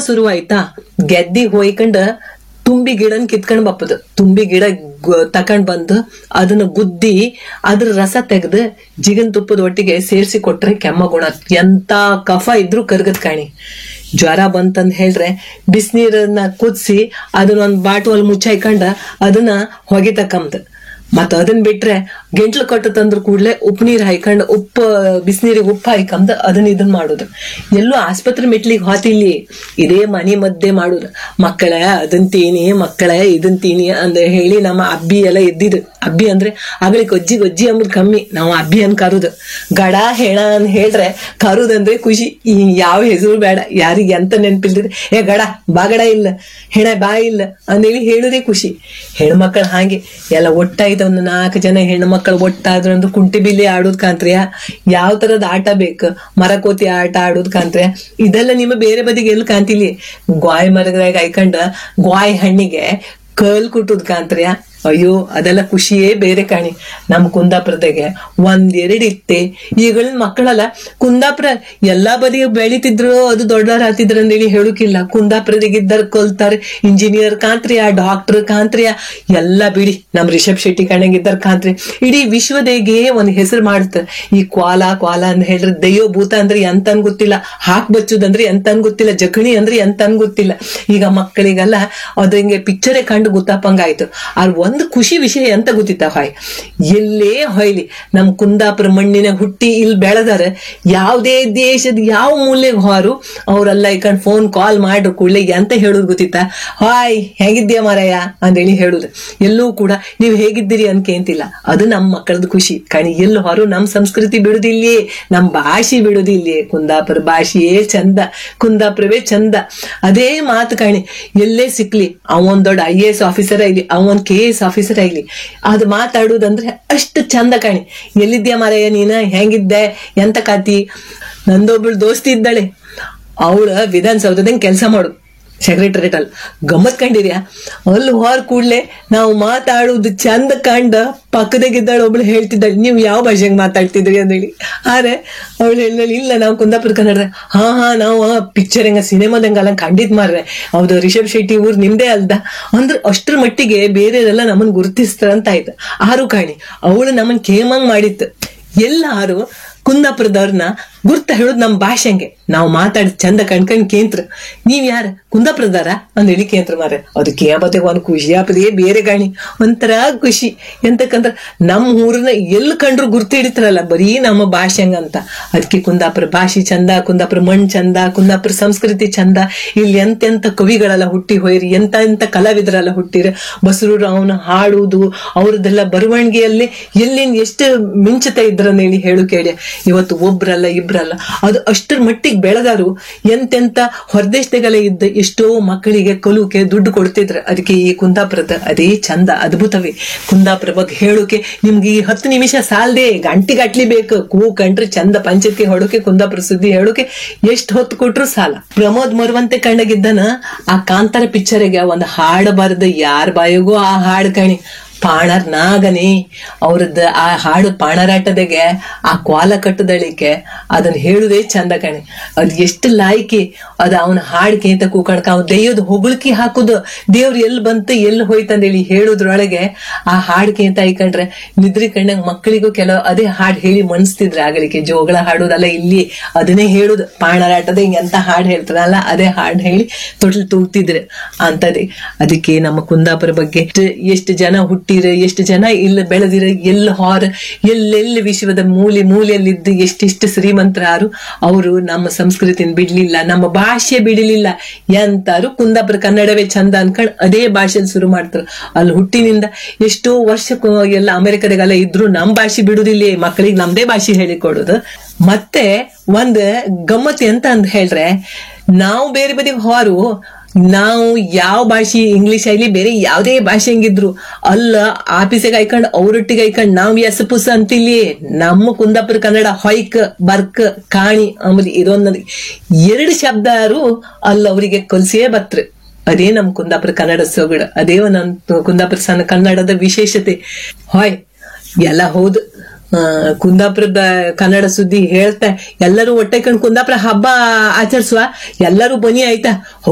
ಶುರು ಆಯ್ತಾ ಗೆದ್ದಿ ಹೋಯ್ಕೊಂಡ ತುಂಬಿ ಗಿಡನ್ ಕಿತ್ಕೊಂಡ್ ಬಪ್ಪದು ತುಂಬಿ ಗಿಡ ಗ- ತಕೊಂಡ್ ಬಂದು ಅದನ್ನ ಗುದ್ದಿ ಅದ್ರ ರಸ ತೆಗೆದು ಜಿಗನ್ ತುಪ್ಪದ ಒಟ್ಟಿಗೆ ಸೇರಿಸಿ ಕೊಟ್ರೆ ಕೆಮ್ಮ ಗುಣ ಎಂತ ಕಫ ಇದ್ರೂ ಕರ್ಗದ್ ಕಾಣಿ ಜ್ವರ ಬಂತಂದ್ ಹೇಳ್ರೆ ಬಿಸಿನೀರನ್ನ ಕುದಿಸಿ ಅದನ್ನ ಒಂದ್ ಬಾಟುವಲ್ಲಿ ಮುಚ್ಚಾಯ್ಕೊಂಡ ಅದನ್ನ ಹೊಗೆ ತಕ್ಕಂತ ಮತ್ತ ಅದನ್ನ ಬಿಟ್ರೆ ಗೆಂಟ್ಲು ಕಟ್ಟು ತಂದ್ರ ಕೂಡ್ಲೆ ಉಪ್ಪು ನೀರ್ ಹಾಯ್ಕೊಂಡ್ ಉಪ್ಪು ಬಿಸಿನೀರಿಗೆ ಉಪ್ಪು ಹಾಯ್ಕೊಂಡ್ ಅದನ್ನ ಇದನ್ ಮಾಡುದು ಎಲ್ಲೂ ಆಸ್ಪತ್ರೆ ಮೆಟ್ಲಿಗೆ ಹೋತಿಲ್ಲಿ ಇದೇ ಮನಿ ಮದ್ದೆ ಮಾಡುದು ಮಕ್ಕಳ ಅದನ್ ತೀನಿ ಮಕ್ಕಳ ಇದನ್ ತೀನಿ ಅಂತ ಹೇಳಿ ನಮ್ಮ ಅಬ್ಬಿ ಎಲ್ಲ ಎದ್ದಿದ್ದು ಅಬ್ಬಿ ಅಂದ್ರೆ ಆಗ್ಲಿ ಗೊಜ್ಜಿ ಗೊಜ್ಜಿ ಅಂಬುದು ಕಮ್ಮಿ ನಾವು ಅಬ್ಬಿ ಅನ್ ಕರುದು ಗಡ ಹೆಣ ಅಂತ ಹೇಳ್ರೆ ಕರುದಂದ್ರೆ ಖುಷಿ ಈ ಯಾವ ಹೆಸರು ಬೇಡ ಯಾರಿಗೆ ಎಂತ ನೆನ್ಪಿಲ್ದಿದ್ರೆ ಏ ಗಡ ಬಾಗಡ ಇಲ್ಲ ಹೆಣ ಬಾ ಇಲ್ಲ ಅಂದೇಳಿ ಹೇಳುದೇ ಖುಷಿ ಹೆಣ್ಮಕ್ಳು ಹಾಗೆ ಎಲ್ಲ ಒಟ್ಟಾಯ್ತು ಒಂದು ನಾಲ್ಕು ಜನ ಹೆಣ್ಮಕ್ಳು ಒಟ್ಟಾದ್ರು ಒಂದು ಕುಂಟಿ ಬಿಲ್ಲಿ ಆಡೋದ್ ಕಾಂತ್ರಿಯ ಯಾವ ತರದ ಆಟ ಬೇಕು ಮರಕೋತಿ ಆಟ ಆಡೋದ್ ಕಾಂತ್ರಿಯ ಇದೆಲ್ಲ ನಿಮ್ಮ ಬೇರೆ ಬದಿಗೆ ಎಲ್ಲಿ ಕಾಂತಿಲಿ ಗ್ವಾಯ್ ಮರದಾಗ ಹಾಯ್ಕೊಂಡ ಗ್ವಾಯ್ ಹಣ್ಣಿಗೆ ಕಲ್ ಕುಟ್ಟುದ್ ಕಾಂತ್ರಿಯ ಅಯ್ಯೋ ಅದೆಲ್ಲ ಖುಷಿಯೇ ಬೇರೆ ಕಾಣಿ ನಮ್ ಕುಂದಾಪುರದಾಗೆ ಒಂದೆರಡು ಇತ್ತೆ ಈಗಳ ಮಕ್ಕಳಲ್ಲ ಕುಂದಾಪುರ ಎಲ್ಲಾ ಬದಿಗೆ ಬೆಳಿತಿದ್ರು ಅದು ದೊಡ್ಡವ್ರ ಆತಿದ್ರು ಅಂತೇಳಿ ಹೇಳುಕಿಲ್ಲ ಕುಂದಾಪುರದಾಗ ಇದ್ದಾರ ಕಲ್ತಾರೆ ಇಂಜಿನಿಯರ್ ಕಾಂತ್ರಿಯ ಡಾಕ್ಟರ್ ಕಾಂತ್ರಿಯ ಎಲ್ಲ ಬಿಡಿ ನಮ್ ರಿಷಬ್ ಶೆಟ್ಟಿ ಕಣಗಿದ್ದಾರ ಕಾಂತ್ರಿ ಇಡೀ ವಿಶ್ವದಾಗೆ ಒಂದ್ ಹೆಸರು ಮಾಡುತ್ತೆ ಈ ಕ್ವಾಲ ಕ್ವಾಲ ಅಂತ ಹೇಳಿದ್ರೆ ದೈವ ಭೂತ ಅಂದ್ರೆ ಎಂತನ್ ಗೊತ್ತಿಲ್ಲ ಹಾಕ್ ಬಚ್ಚುದಂದ್ರೆ ಎಂತನ್ ಗೊತ್ತಿಲ್ಲ ಜಗಣಿ ಅಂದ್ರೆ ಎಂತನ್ ಗೊತ್ತಿಲ್ಲ ಈಗ ಮಕ್ಕಳಿಗೆಲ್ಲ ಅದು ಹಿಂಗೆ ಪಿಕ್ಚರೇ ಕಂಡು ಗೊತ್ತಾಪಂಗಾಯ್ತು ಆರ್ ಒಂದು ಖುಷಿ ವಿಷಯ ಎಂತ ಗೊತ್ತಿತ್ತ ಹಾಯ್ ಎಲ್ಲೇ ಹೊಯ್ಲಿ ನಮ್ ಕುಂದಾಪುರ ಮಣ್ಣಿನ ಹುಟ್ಟಿ ಇಲ್ಲಿ ಬೆಳೆದಾರ ಯಾವ್ದೇ ದೇಶದ ಯಾವ ಮೂಲೆಗೆ ಹೋರು ಅವ್ರೆಲ್ಲ ಇಕಂಡ್ ಫೋನ್ ಕಾಲ್ ಮಾಡ್ರು ಕೂಡ್ಲೆ ಎಂತ ಹೇಳುದು ಗೊತ್ತಿತ್ತ ಹಾಯ್ ಹೇಗಿದ್ಯಾ ಮಾರಾಯ ಅಂತೇಳಿ ಹೇಳುದು ಎಲ್ಲೂ ಕೂಡ ನೀವು ಹೇಗಿದ್ದೀರಿ ಅನ್ಕೇಂತಿಲ್ಲ ಅದು ನಮ್ಮ ಮಕ್ಕಳದ ಖುಷಿ ಕಣಿ ಎಲ್ಲಿ ಹೊರು ನಮ್ ಸಂಸ್ಕೃತಿ ಬಿಡುದಿಲ್ಲೇ ನಮ್ ಭಾಷೆ ಬಿಡುದಿಲ್ಲೇ ಕುಂದಾಪುರ ಭಾಷೆಯೇ ಚಂದ ಕುಂದಾಪುರವೇ ಚಂದ ಅದೇ ಮಾತು ಕಾಣಿ ಎಲ್ಲೇ ಸಿಕ್ಲಿ ಅವನ್ ದೊಡ್ಡ ಐ ಎ ಎಸ್ ಆಫೀಸರ್ ಆಗ್ಲಿ ಅವನ್ ಕೆ ಎಸ್ ಆಫೀಸರ್ ಆಗ್ಲಿ ಅದು ಮಾತಾಡುದಂದ್ರೆ ಅಷ್ಟು ಚಂದ ಕಾಣಿ ಎಲ್ಲಿದ್ಯಾ ಮಾರಾಯ ನೀನ ಹೆಂಗಿದ್ದೆ ಎಂತ ಕಾತಿ ನಂದೊಬ್ಳು ದೋಸ್ತಿ ಇದ್ದಾಳೆ ಅವಳ ವಿಧಾನಸೌಧದಂಗ್ ಕೆಲಸ ಮಾಡು ಸೆಕ್ರೆಟರಿಯೇಟ್ ಅಲ್ಲಿ ಗಮ್ಮತ್ ಕಂಡಿದ್ಯಾ ಅಲ್ಲಿ ಹೊರ ಕೂಡ್ಲೆ ನಾವು ಮಾತಾಡುದು ಚಂದ ಕಂಡ ಪಕ್ಕದಾಗಿದ್ದಾಳೆ ಒಬ್ಳು ಹೇಳ್ತಿದ್ದಾಳೆ ನೀವು ಯಾವ ಭಾಷೆಗೆ ಮಾತಾಡ್ತಿದ್ರಿ ಅಂದೇಳಿ ಆದ್ರೆ ಅವಳು ಹೇಳಿದಳು ಇಲ್ಲ ನಾವು ಕುಂದಾಪುರ ಕನ್ನಡ ಹಾ ಹಾ ನಾವು ಪಿಕ್ಚರ್ ಹೆಂಗ ಸಿನಿಮಾದಂಗೆಲ್ಲ ಕಂಡಿದ್ ಮಾರ್ರೆ ಹೌದು ರಿಷಬ್ ಶೆಟ್ಟಿ ಊರ್ ನಿಮ್ದೇ ಅಲ್ದ ಅಂದ್ರೆ ಅಷ್ಟ್ರ ಮಟ್ಟಿಗೆ ಬೇರೆಯವರೆಲ್ಲ ನಮ್ಮನ್ ಗುರುತಿಸ್ತಾರಂತ ಆಯ್ತು ಆರು ಕಾಣಿ ಅವಳು ನಮ್ಮನ್ ಕೇಮಂಗ್ ಮಾಡಿತ್ತು ಎಲ್ಲಾರು ಕುಂದಾಪುರದವ್ರನ್ನ ಗುರ್ತ ಹೇಳೋದು ನಮ್ ಭಾಷೆಂಗೆ ನಾವು ಮಾತಾಡಿ ಚಂದ ಕಣ್ಕಂಡ್ ಕೇಂದ್ರ ನೀವ್ ಯಾರ ಕುಂದಾಪುರದಾರ ಅಂದ್ ಹೇಳಿ ಕೇಂದ್ರ ಮಾರ ಅದು ಕೇಂಬತ್ತಿಗೆ ಒಂದ್ ಖುಷಿ ಆಪದೇ ಬೇರೆ ಗಾಣಿ ಒಂಥರ ಖುಷಿ ಎಂತಕ್ಕಂದ್ರ ನಮ್ ಊರನ್ನ ಎಲ್ಲಿ ಕಂಡ್ರು ಗುರ್ತು ಹಿಡಿತಾರಲ್ಲ ಬರೀ ನಮ್ಮ ಭಾಷೆಂಗ ಅಂತ ಅದಕ್ಕೆ ಕುಂದಾಪುರ ಭಾಷೆ ಚಂದ ಕುಂದಾಪುರ ಮಣ್ ಚಂದ ಕುಂದಾಪುರ ಸಂಸ್ಕೃತಿ ಚಂದ ಇಲ್ಲಿ ಎಂತೆಂತ ಕವಿಗಳೆಲ್ಲ ಹುಟ್ಟಿ ಹೋಯ್ರಿ ಎಂತ ಎಂತ ಕಲಾವಿದರೆಲ್ಲ ಹುಟ್ಟಿರ ಬಸರೂರು ಅವನ ಹಾಡುವುದು ಅವ್ರದ್ದೆಲ್ಲ ಬರವಣಿಗೆಯಲ್ಲಿ ಎಲ್ಲಿಂದ ಎಷ್ಟು ಮಿಂಚುತ್ತಾ ಇದ್ರನ್ನ ಹೇಳಿ ಹೇಳು ಕೇಳಿ ಇವತ್ತು ಒಬ್ರಲ್ಲ ಇಬ್ರಲ್ಲ ಅದು ಅಷ್ಟರ ಮಟ್ಟಿಗೆ ಬೆಳೆದಾರು ಎಂತೆಂತ ಹೊರದೇಶದಾಗೆಲ್ಲ ಇದ್ದ ಎಷ್ಟೋ ಮಕ್ಕಳಿಗೆ ಕಲುಕೆ ದುಡ್ಡು ಕೊಡ್ತಿದ್ರು ಅದಕ್ಕೆ ಈ ಕುಂದಾಪುರದ ಅದೇ ಚಂದ ಅದ್ಭುತವೇ ಕುಂದಾಪುರ ಬಗ್ಗೆ ಹೇಳೋಕೆ ನಿಮ್ಗೆ ಈ ಹತ್ತು ನಿಮಿಷ ಸಾಲ್ದೆ ಗಂಟೆ ಗಟ್ಲಿ ಬೇಕು ಕೂ ಕಂಡ್ರೆ ಚಂದ ಪಂಚಾಯತಿ ಹೊಡೋಕೆ ಕುಂದಾಪುರ ಸುದ್ದಿ ಹೇಳೋಕೆ ಎಷ್ಟ್ ಹೊತ್ತು ಕೊಟ್ರು ಸಾಲ ಪ್ರಮೋದ್ ಮರುವಂತೆ ಕಂಡಗಿದ್ದನ ಆ ಕಾಂತಾರ ಪಿಕ್ಚರ್ಗೆ ಒಂದು ಹಾಡು ಬರೆದ ಯಾರ ಬಾಯಿಗೂ ಆ ಹಾಡು ಕಣಿ ಪಾಣರ್ ನಾಗನೇ ಅವ್ರದ್ದು ಆ ಹಾಡು ಪಾಣರಾಟದಾಗೆ ಆ ಕ್ವಾಲ ಕಟ್ಟದಳಿಕೆ ಅದನ್ನ ಹೇಳುದೇ ಚಂದ ಕಣೆ ಅದ್ ಎಷ್ಟು ಲಾಯ್ಕಿ ಅದ ಅವನ ಹಾಡ್ಕೆ ಅಂತ ಕೂಕಣಕ ಅವ್ ದೆಯ್ಯದ ಹೊಗಳಿಕೆ ಹಾಕುದು ದೇವ್ರು ಎಲ್ಲಿ ಬಂತು ಎಲ್ಲಿ ಹೋಯ್ತಂದೇಳಿ ಹೇಳುದ್ರೊಳಗೆ ಆ ಹಾಡ್ಕೆ ಅಂತ ಐಕಂಡ್ರೆ ನಿದ್ರಿ ಕಂಡಂಗ್ ಮಕ್ಕಳಿಗೂ ಕೆಲವು ಅದೇ ಹಾಡ್ ಹೇಳಿ ಮನ್ಸ್ತಿದ್ರೆ ಆಗಲಿಕ್ಕೆ ಜೋಗಳ ಹಾಡೋದಲ್ಲ ಇಲ್ಲಿ ಅದನ್ನೇ ಹೇಳುದು ಪಾಣರಾಟದ ಎಂತ ಹಾಡ್ ಹೇಳ್ತಾರಲ್ಲ ಅದೇ ಹಾಡ್ ಹೇಳಿ ತೊಟ್ಲು ತೂಗ್ತಿದ್ರೆ ಅಂತದೇ ಅದಕ್ಕೆ ನಮ್ಮ ಕುಂದಾಪುರ ಬಗ್ಗೆ ಎಷ್ಟು- ಎಷ್ಟು ಜನ ಹುಟ್ಟಿರ ಎಷ್ಟು ಜನ ಇಲ್ಲ ಬೆಳೆದಿರ ಎಲ್ಲ ಹಾರ ಎಲ್ಲೆಲ್ಲಿ ವಿಶ್ವದ ಮೂಲೆ ಮೂಲೆಯಲ್ಲಿದ್ದು ಎಷ್ಟೆಷ್ಟು ಶ್ರೀಮಂತರಾರು ಅವರು ನಮ್ಮ ಸಂಸ್ಕೃತಿನ ಬಿಡ್ಲಿಲ್ಲ ನಮ್ಮ ಭಾಷೆ ಬಿಡಲಿಲ್ಲ ಎಂತಾರು ಕುಂದಾಪುರ ಕನ್ನಡವೇ ಚಂದ ಅನ್ಕೊಂಡ್ ಅದೇ ಭಾಷೆಲಿ ಶುರು ಮಾಡ್ತಾರೆ ಅಲ್ಲಿ ಹುಟ್ಟಿನಿಂದ ಎಷ್ಟೋ ವರ್ಷಕ್ಕೂ ಎಲ್ಲ ಅಮೆರಿಕದಾಗೆಲ್ಲ ಇದ್ರು ನಮ್ ಭಾಷೆ ಬಿಡುದಿಲ್ಲ ಮಕ್ಕಳಿಗೆ ನಮ್ದೇ ಭಾಷೆ ಹೇಳಿಕೊಡೋದು ಮತ್ತೆ ಒಂದ್ ಗಮ್ಮತ್ ಎಂತ ಅಂತ ಹೇಳ್ರೆ ನಾವು ಬೇರೆ ಬದಿಗೆ ಹೊರು ನಾವು ಯಾವ ಭಾಷೆ ಇಂಗ್ಲಿಷ್ ಆಗ್ಲಿ ಬೇರೆ ಯಾವುದೇ ಭಾಷೆ ಹಂಗಿದ್ರು ಅಲ್ಲ ಆಫೀಸಿಗೆ ಐಕಂಡ್ ಅವ್ರೊಟ್ಟಿಗೆ ಐಕಂಡ್ ನಾವ್ ಎಸ್ ಪುಸ್ ಅಂತಿಲ್ಲಿ ನಮ್ಮ ಕುಂದಾಪುರ ಕನ್ನಡ ಹೊಯ್ಕ್ ಬರ್ಕ್ ಕಾಣಿ ಅಂಬುದು ಇದೊಂದು ಎರಡು ಶಬ್ದಾರು ಅಲ್ಲ ಅವರಿಗೆ ಕಲ್ಸಿಯೇ ಬತ್ರು ಅದೇ ನಮ್ ಕುಂದಾಪುರ ಕನ್ನಡ ಸೊಗಡು ಅದೇ ನಮ್ ಕುಂದಾಪುರ ಸಣ್ಣ ಕನ್ನಡದ ವಿಶೇಷತೆ ಹೊಯ್ ಎಲ್ಲ ಹೌದು ಆ, ಕುಂದಾಪುರದ ಕನ್ನಡ ಸುದ್ದಿ ಹೇಳ್ತಾ ಎಲ್ಲರೂ ಒಟ್ಟೆ ಕಂಡು ಕುಂದಾಪುರ ಹಬ್ಬ ಆಚರಿಸುವ ಎಲ್ಲರೂ ಬನ್ನಿ ಆಯ್ತಾ